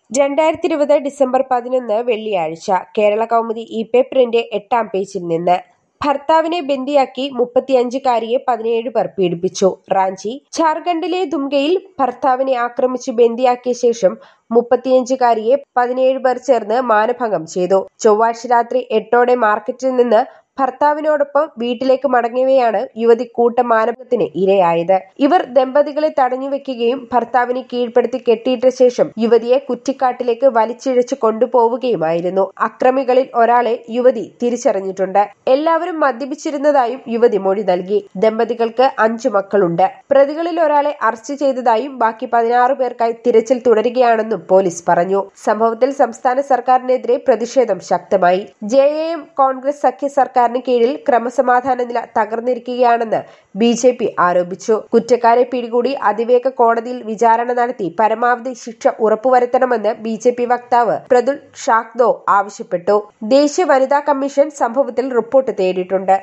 രണ്ടായിരത്തി ഇരുപത് ഡിസംബർ പതിനൊന്ന് വെള്ളിയാഴ്ച കേരള കൗമുദി ഇ പേപ്പറിന്റെ എട്ടാം പേജിൽ നിന്ന് ഭർത്താവിനെ ബന്ദിയാക്കി മുപ്പത്തിയഞ്ചുകാരിയെ പതിനേഴ് പേർ പീഡിപ്പിച്ചു റാഞ്ചി ഝാർഖണ്ഡിലെ ദുംകയിൽ ഭർത്താവിനെ ആക്രമിച്ച് ബന്ദിയാക്കിയ ശേഷം മുപ്പത്തിയഞ്ചുകാരിയെ പതിനേഴ് പേർ ചേർന്ന് മാനഭംഗം ചെയ്തു ചൊവ്വാഴ്ച രാത്രി എട്ടോടെ മാർക്കറ്റിൽ നിന്ന് ഭർത്താവിനോടൊപ്പം വീട്ടിലേക്ക് മടങ്ങവെയാണ് യുവതി കൂട്ട മാനഭംഗത്തിന് ഇരയായത് ഇവർ ദമ്പതികളെ തടഞ്ഞു വെക്കുകയും ഭർത്താവിനെ കീഴ്പ്പെടുത്തി കെട്ടിയിട്ട ശേഷം യുവതിയെ കുറ്റിക്കാട്ടിലേക്ക് വലിച്ചിഴച്ച് കൊണ്ടുപോവുകയുമായിരുന്നു അക്രമികളിൽ ഒരാളെ യുവതി തിരിച്ചറിഞ്ഞിട്ടുണ്ട് എല്ലാവരും മദ്യപിച്ചിരുന്നതായും യുവതി മൊഴി നൽകി ദമ്പതികൾക്ക് അഞ്ചു മക്കളുണ്ട് പ്രതികളിൽ ഒരാളെ അറസ്റ്റ് ചെയ്തതായും ബാക്കി പതിനാറ് പേർക്കായി തിരച്ചിൽ തുടരുകയാണെന്നും പോലീസ് പറഞ്ഞു സംഭവത്തിൽ സംസ്ഥാന സർക്കാരിനെതിരെ പ്രതിഷേധം ശക്തമായി ജെ എ എം കോൺഗ്രസ് സഖ്യ സർക്കാരിന് കീഴിൽ ക്രമസമാധാന നില തകർന്നിരിക്കുകയാണെന്ന് ബി ജെ പി ആരോപിച്ചു കുറ്റക്കാരെ പിടികൂടി അതിവേഗ കോടതിയിൽ വിചാരണ നടത്തി പരമാവധി ശിക്ഷ ഉറപ്പുവരുത്തണമെന്ന് ബി ജെ പി വക്താവ് പ്രതുൽ ഷാക്ദോ ആവശ്യപ്പെട്ടു ദേശീയ വനിതാ കമ്മീഷൻ സംഭവത്തിൽ റിപ്പോർട്ട് തേടിയിട്ടുണ്ട്